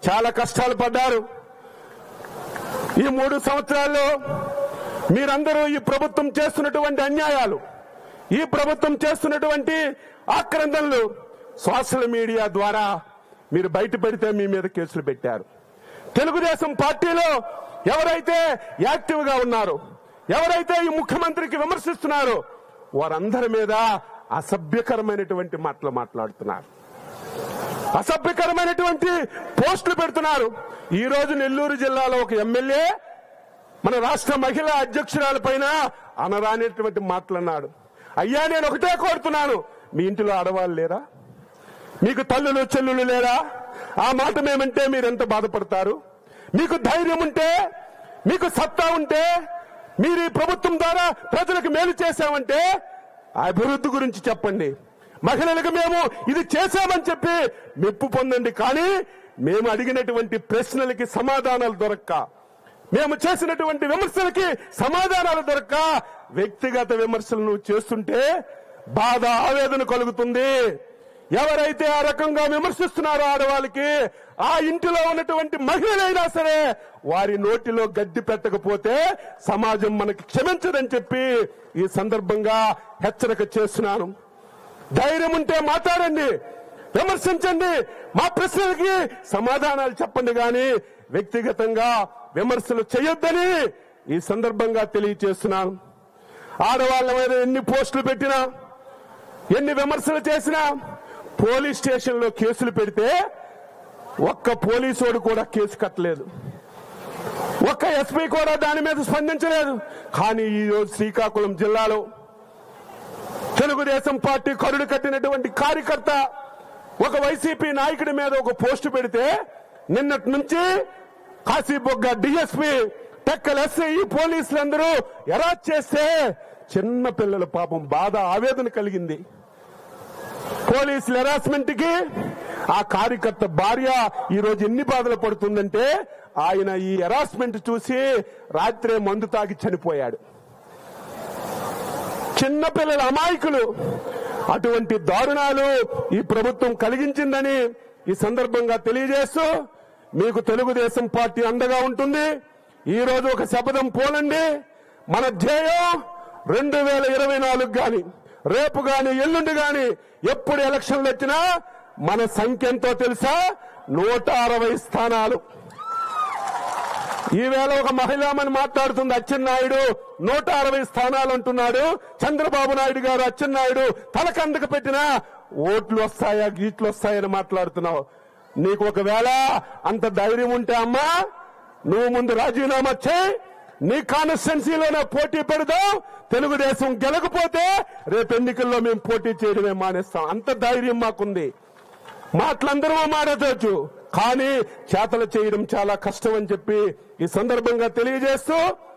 చాలా కష్టాలు పడ్డారు ఈ మూడు సంవత్సరాల్లో మీరందరూ ఈ ప్రభుత్వం చేస్తున్నటువంటి అన్యాయాలు ఈ ప్రభుత్వం చేస్తున్నటువంటి ఆక్రందనలు సోషల్ మీడియా ద్వారా మీరు బయట పెడితే మీ మీద కేసులు పెట్టారు తెలుగుదేశం పార్టీలో ఎవరైతే యాక్టివ్ గా ఉన్నారో ఎవరైతే ఈ ముఖ్యమంత్రికి విమర్శిస్తున్నారో వారందరి మీద అసభ్యకరమైనటువంటి మాటలు మాట్లాడుతున్నారు అసభ్యకరమైనటువంటి పోస్టులు పెడుతున్నారు ఈ రోజు నెల్లూరు జిల్లాలో ఒక ఎమ్మెల్యే మన రాష్ట్ర మహిళా అధ్యక్షురాల పైన అనరానేటువంటి మాటలన్నాడు అయ్యా నేను ఒకటే కోరుతున్నాను మీ ఇంటిలో ఆడవాళ్ళు లేరా మీకు తల్లులు చెల్లులు లేరా ఆ మాట మేమంటే మీరెంత బాధపడతారు మీకు ధైర్యం ఉంటే మీకు సత్తా ఉంటే మీరు ఈ ప్రభుత్వం ద్వారా ప్రజలకు మేలు చేశామంటే ఆ అభివృద్ధి గురించి చెప్పండి మహిళలకు మేము ఇది చేశామని చెప్పి మెప్పు పొందండి కానీ మేము అడిగినటువంటి ప్రశ్నలకి సమాధానాలు దొరక్క మేము చేసినటువంటి విమర్శలకి సమాధానాలు దొరక్క వ్యక్తిగత విమర్శలు నువ్వు చేస్తుంటే బాధ ఆవేదన కలుగుతుంది ఎవరైతే ఆ రకంగా విమర్శిస్తున్నారో ఆడవాళ్ళకి ఆ ఇంటిలో ఉన్నటువంటి మహిళలైనా సరే వారి నోటిలో గడ్డి పెట్టకపోతే సమాజం మనకి క్షమించదని చెప్పి ఈ సందర్భంగా హెచ్చరిక చేస్తున్నాను ధైర్యం ఉంటే మాట్లాడండి విమర్శించండి మా ప్రశ్నలకి సమాధానాలు చెప్పండి గాని వ్యక్తిగతంగా విమర్శలు చేయొద్దని ఈ సందర్భంగా తెలియచేస్తున్నాను ఆడవాళ్ళ మీద ఎన్ని పోస్టులు పెట్టినా ఎన్ని విమర్శలు చేసినా పోలీస్ స్టేషన్ లో కేసులు పెడితే ఒక్క పోలీసోడు కూడా కేసు కట్టలేదు ఒక్క ఎస్పీ కూడా దాని మీద స్పందించలేదు కానీ ఈ రోజు శ్రీకాకుళం జిల్లాలో తెలుగుదేశం పార్టీ కరుడు కట్టినటువంటి కార్యకర్త ఒక వైసీపీ నాయకుడి మీద ఒక పోస్టు పెడితే నిన్నటి నుంచి కాశీబొగ్గ డిఎస్పీ టెక్కల ఎస్ఐ పోలీసులందరూ ఎలా చేస్తే చిన్న పిల్లల పాపం బాధ ఆవేదన కలిగింది పోలీసుల హెరాస్మెంట్ కి ఆ కార్యకర్త భార్య ఈ రోజు ఎన్ని బాధలు పడుతుందంటే ఆయన ఈ హెరాస్మెంట్ చూసి రాత్రే మందు తాగి చనిపోయాడు చిన్న పిల్లల అమాయకులు అటువంటి దారుణాలు ఈ ప్రభుత్వం కలిగించిందని ఈ సందర్భంగా తెలియజేస్తూ మీకు తెలుగుదేశం పార్టీ అండగా ఉంటుంది ఈ రోజు ఒక శపథం పోలండి మన ధ్యేయం రెండు వేల ఇరవై నాలుగు గాని రేపు గాని ఎల్లుండి గాని ఎప్పుడు ఎలక్షన్లు వచ్చినా మన సంఖ్య ఎంతో తెలుసా నూట అరవై స్థానాలు ఈవేళ ఒక మహిళామని మాట్లాడుతుంది అచ్చెన్నాయుడు నూట అరవై స్థానాలు అంటున్నాడు చంద్రబాబు నాయుడు గారు అచ్చెన్నాయుడు తలకందకు పెట్టినా ఓట్లు వస్తాయా గీట్లు వస్తాయని మాట్లాడుతున్నావు నీకు ఒకవేళ అంత ధైర్యం ఉంటే అమ్మా నువ్వు ముందు రాజీనామా చేయి నీ కాన్స్టిట్యున్సీలోనే పోటీ పెడదాం తెలుగుదేశం గెలకపోతే రేపు ఎన్నికల్లో మేము పోటీ చేయడమే మానేస్తాం అంత ధైర్యం మాకుంది మాటలందరూ మాట్లాడవచ్చు కానీ చేతలు చేయడం చాలా కష్టం అని చెప్పి ఈ సందర్భంగా తెలియజేస్తూ